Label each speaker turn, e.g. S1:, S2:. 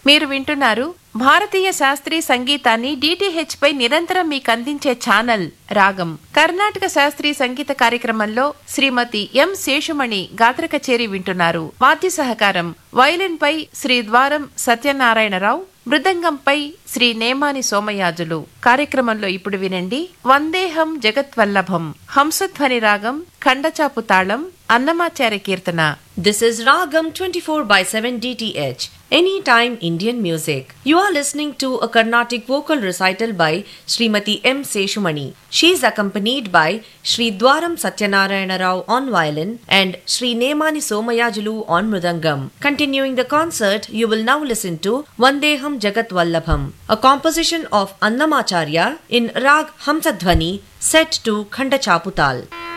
S1: మీరు వింటున్నారు భారతీయ శాస్త్రీయ సంగీతాన్ని డిటిహెచ్ పై నిరంతరం మీకు అందించే ఛానల్ రాగం కర్ణాటక శాస్త్రీయ సంగీత కార్యక్రమంలో శ్రీమతి ఎం శేషుమణి గాత్ర కచేరి వింటున్నారు వాద్య సహకారం వయలిన్ పై శ్రీ ద్వారం సత్యనారాయణరావు మృదంగంపై శ్రీ నేమాని సోమయాజులు కార్యక్రమంలో ఇప్పుడు వినండి వందేహం జగత్వల్లభం హంసధ్వని రాగం ఖండచాపు తాళం అన్నమాచార్య కీర్తన
S2: This is Ragam 24 by 7 DTH, Anytime Indian Music. You are listening to a Carnatic vocal recital by Srimati M. Seshumani. She is accompanied by Sri Dwaram Satyanarayana Rao on violin and Sri Nemani Somayajulu on mridangam. Continuing the concert, you will now listen to Vandeham Jagat Vallabham, a composition of Annamacharya in Rag Hamsadhvani set to Khandachaputal.